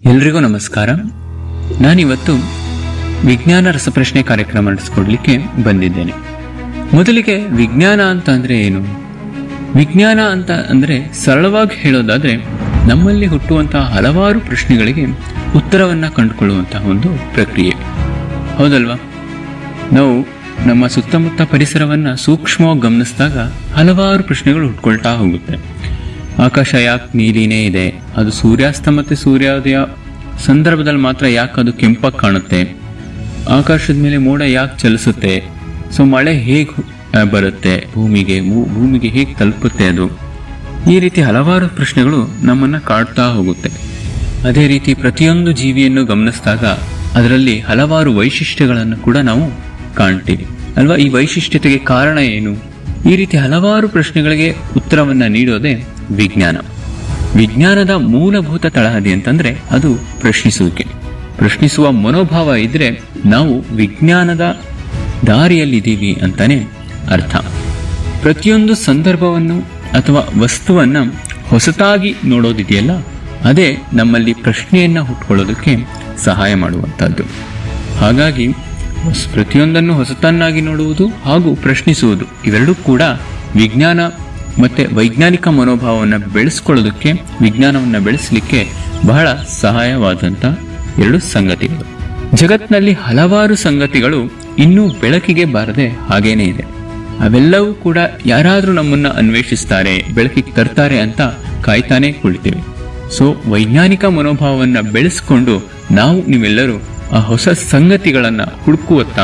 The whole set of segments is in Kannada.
ಎಲ್ರಿಗೂ ನಮಸ್ಕಾರ ನಾನಿವತ್ತು ವಿಜ್ಞಾನ ರಸಪ್ರಶ್ನೆ ಕಾರ್ಯಕ್ರಮ ನಡೆಸ್ಕೊಡ್ಲಿಕ್ಕೆ ಬಂದಿದ್ದೇನೆ ಮೊದಲಿಗೆ ವಿಜ್ಞಾನ ಅಂತ ಅಂದ್ರೆ ಏನು ವಿಜ್ಞಾನ ಅಂತ ಅಂದ್ರೆ ಸರಳವಾಗಿ ಹೇಳೋದಾದ್ರೆ ನಮ್ಮಲ್ಲಿ ಹುಟ್ಟುವಂತಹ ಹಲವಾರು ಪ್ರಶ್ನೆಗಳಿಗೆ ಉತ್ತರವನ್ನ ಕಂಡುಕೊಳ್ಳುವಂತಹ ಒಂದು ಪ್ರಕ್ರಿಯೆ ಹೌದಲ್ವಾ ನಾವು ನಮ್ಮ ಸುತ್ತಮುತ್ತ ಪರಿಸರವನ್ನ ಸೂಕ್ಷ್ಮವಾಗಿ ಗಮನಿಸಿದಾಗ ಹಲವಾರು ಪ್ರಶ್ನೆಗಳು ಹುಟ್ಕೊಳ್ತಾ ಹೋಗುತ್ತೆ ಆಕಾಶ ಯಾಕೆ ನೀಲಿನೇ ಇದೆ ಅದು ಸೂರ್ಯಾಸ್ತ ಮತ್ತೆ ಸೂರ್ಯೋದಯ ಸಂದರ್ಭದಲ್ಲಿ ಮಾತ್ರ ಯಾಕೆ ಅದು ಕೆಂಪಾಗಿ ಕಾಣುತ್ತೆ ಆಕಾಶದ ಮೇಲೆ ಮೋಡ ಯಾಕೆ ಚಲಿಸುತ್ತೆ ಸೊ ಮಳೆ ಹೇಗೆ ಬರುತ್ತೆ ಭೂಮಿಗೆ ಭೂ- ಭೂಮಿಗೆ ಹೇಗೆ ತಲುಪುತ್ತೆ ಅದು ಈ ರೀತಿ ಹಲವಾರು ಪ್ರಶ್ನೆಗಳು ನಮ್ಮನ್ನ ಕಾಡ್ತಾ ಹೋಗುತ್ತೆ ಅದೇ ರೀತಿ ಪ್ರತಿಯೊಂದು ಜೀವಿಯನ್ನು ಗಮನಿಸಿದಾಗ ಅದರಲ್ಲಿ ಹಲವಾರು ವೈಶಿಷ್ಟ್ಯಗಳನ್ನು ಕೂಡ ನಾವು ಕಾಣ್ತೀವಿ ಅಲ್ವಾ ಈ ವೈಶಿಷ್ಟ್ಯತೆಗೆ ಕಾರಣ ಏನು ಈ ರೀತಿ ಹಲವಾರು ಪ್ರಶ್ನೆಗಳಿಗೆ ಉತ್ತರವನ್ನ ನೀಡೋದೇ ವಿಜ್ಞಾನ ವಿಜ್ಞಾನದ ಮೂಲಭೂತ ತಳಹದಿ ಅಂತಂದ್ರೆ ಅದು ಪ್ರಶ್ನಿಸುವಿಕೆ ಪ್ರಶ್ನಿಸುವ ಮನೋಭಾವ ಇದ್ರೆ ನಾವು ವಿಜ್ಞಾನದ ದಾರಿಯಲ್ಲಿದ್ದೀವಿ ಅಂತಾನೆ ಅರ್ಥ ಪ್ರತಿಯೊಂದು ಸಂದರ್ಭವನ್ನು ಅಥವಾ ವಸ್ತುವನ್ನ ಹೊಸತಾಗಿ ನೋಡೋದಿದೆಯಲ್ಲ ಅದೇ ನಮ್ಮಲ್ಲಿ ಪ್ರಶ್ನೆಯನ್ನ ಹುಟ್ಕೊಳ್ಳೋದಕ್ಕೆ ಸಹಾಯ ಮಾಡುವಂತಹದ್ದು ಹಾಗಾಗಿ ಹೊಸ- ಪ್ರತಿಯೊಂದನ್ನು ಹೊಸತನ್ನಾಗಿ ನೋಡುವುದು ಹಾಗೂ ಪ್ರಶ್ನಿಸುವುದು ಇವೆರಡೂ ಕೂಡ ವಿಜ್ಞಾನ ಮತ್ತೆ ವೈಜ್ಞಾನಿಕ ಮನೋಭಾವವನ್ನು ಬೆಳೆಸ್ಕೊಳ್ಳೋದಕ್ಕೆ ವಿಜ್ಞಾನವನ್ನು ಬೆಳೆಸಲಿಕ್ಕೆ ಬಹಳ ಸಹಾಯವಾದಂತ ಎರಡು ಸಂಗತಿಗಳು ಜಗತ್ನಲ್ಲಿ ಹಲವಾರು ಸಂಗತಿಗಳು ಇನ್ನೂ ಬೆಳಕಿಗೆ ಬಾರದೆ ಹಾಗೇನೇ ಇದೆ ಅವೆಲ್ಲವೂ ಕೂಡ ಯಾರಾದ್ರೂ ನಮ್ಮನ್ನ ಅನ್ವೇಷಿಸ್ತಾರೆ ಬೆಳಕಿಗೆ ತರ್ತಾರೆ ಅಂತ ಕಾಯ್ತಾನೆ ಕುಳಿತೀವಿ ಸೊ ವೈಜ್ಞಾನಿಕ ಮನೋಭಾವವನ್ನ ಬೆಳೆಸ್ಕೊಂಡು ನಾವು ನೀವೆಲ್ಲರೂ ಆ ಹೊಸ ಸಂಗತಿಗಳನ್ನ ಹುಡುಕುವತ್ತ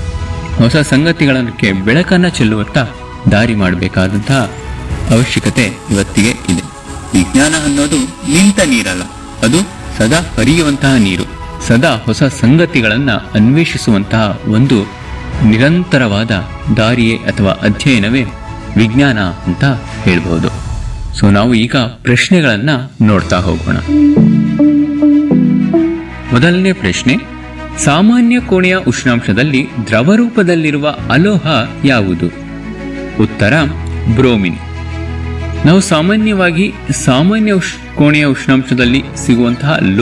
ಹೊಸ ಸಂಗತಿಗಳಕ್ಕೆ ಬೆಳಕನ್ನ ಚೆಲ್ಲುವತ್ತ ದಾರಿ ಮಾಡಬೇಕಾದಂತಹ ಅವಶ್ಯಕತೆ ಇವತ್ತಿಗೆ ಇದೆ ವಿಜ್ಞಾನ ಅನ್ನೋದು ನಿಂತ ನೀರಲ್ಲ ಅದು ಸದಾ ಹರಿಯುವಂತಹ ನೀರು ಸದಾ ಹೊಸ ಸಂಗತಿಗಳನ್ನ ಅನ್ವೇಷಿಸುವಂತಹ ಒಂದು ನಿರಂತರವಾದ ದಾರಿಯೇ ಅಥವಾ ಅಧ್ಯಯನವೇ ವಿಜ್ಞಾನ ಅಂತ ಹೇಳ್ಬಹುದು ಸೊ ನಾವು ಈಗ ಪ್ರಶ್ನೆಗಳನ್ನ ನೋಡ್ತಾ ಹೋಗೋಣ ಮೊದಲನೇ ಪ್ರಶ್ನೆ ಸಾಮಾನ್ಯ ಕೋಣೆಯ ಉಷ್ಣಾಂಶದಲ್ಲಿ ದ್ರವ ರೂಪದಲ್ಲಿರುವ ಅಲೋಹ ಯಾವುದು ಉತ್ತರ ಬ್ರೋಮಿನ್ ನಾವು ಸಾಮಾನ್ಯವಾಗಿ ಸಾಮಾನ್ಯ ಉಷ್ ಕೋಣೆಯ ಉಷ್ಣಾಂಶದಲ್ಲಿ ಸಿಗುವಂತಹ